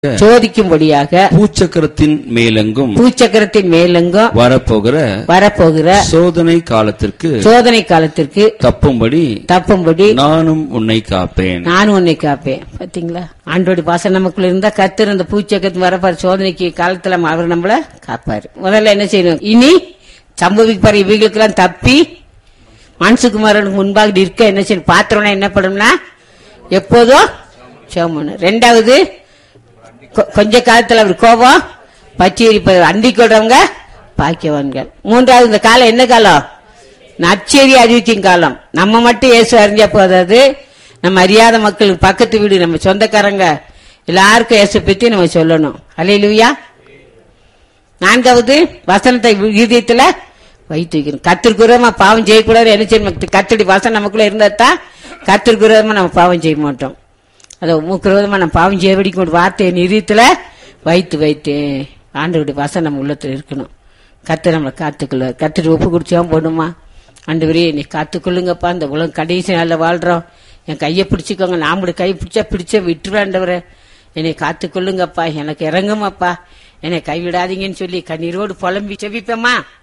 சோதிக்கும்படியாக பூச்சக்கரத்தின் மேலெங்கும் பூச்சக்கரத்தின் மேலெங்கும் வரப்போகிற வரப்போகிற சோதனை காலத்திற்கு சோதனை காலத்திற்கு தப்பும்படி தப்பும்படி நானும் உன்னை காப்பேன் நானும் உன்னை காப்பேன் பாத்தீங்களா ஆண்டோடி பாசம் நமக்குள்ள இருந்தா கத்தர் அந்த பூச்சக்கத்து வரப்பாரு சோதனைக்கு காலத்துல அவர் நம்மள காப்பாரு முதல்ல என்ன செய்யணும் இனி சம்பவிப்பாரு இவைகளுக்கெல்லாம் தப்பி மனசுக்குமாரனுக்கு முன்பாக நிற்க என்ன செய்யணும் பாத்திரம்னா என்ன பண்ணும்னா எப்போதும் சோமனு ரெண்டாவது கொ- கொஞ்ச காலத்துல அவர் கோபம் பச்சை எரிப்பது அண்டிக் கொள்றவங்க பாக்கியவான்கள் மூன்றாவது இந்த காலம் என்ன காலம் நற்செய்தி அறிவிக்கும் காலம் நம்ம மட்டும் இயேசு அறிஞ்சா போதாது நம்ம அறியாத மக்களுக்கு பக்கத்து வீடு நம்ம சொந்தக்காரங்க எல்லாருக்கும் இயேசு பத்தி நம்ம சொல்லணும் அல்லையிலுயா நான்காவது வசனத்தை இதயத்துல வைத்து வைக்கணும் கத்திற்குறமா பாவம் செய்யக்கூடாது என்ன செய்யணும் கத்தடி வசனம் நமக்குள்ள இருந்தா தான் கத்திற்குறமா நம்ம பாவம் செய்ய மாட்டோம் அதை மூக்குறதமா நம்ம பாவம் செய்ய ஒரு வார்த்தையை நிதியத்துல வைத்து வைத்து ஆண்டவருடைய வசனம் நம்ம உள்ளத்துல இருக்கணும் கத்து நம்மளை காத்துக்கொள்ள கத்துட்டு ஒப்பு குடிச்சாம போடுமா ஆண்டவரே நீ காத்துக்கொள்ளுங்கப்பா இந்த உலகம் கடைசி நாள்ல வாழ்றோம் என் கையை பிடிச்சிக்கோங்க நாமளுடைய கை பிடிச்சா பிடிச்ச விட்டுருவாண்டவரே என்னை காத்துக்கொள்ளுங்கப்பா எனக்கு இறங்குமாப்பா என்னை கைவிடாதீங்கன்னு சொல்லி கண்ணீரோடு புலம்பி செவிப்பேம்மா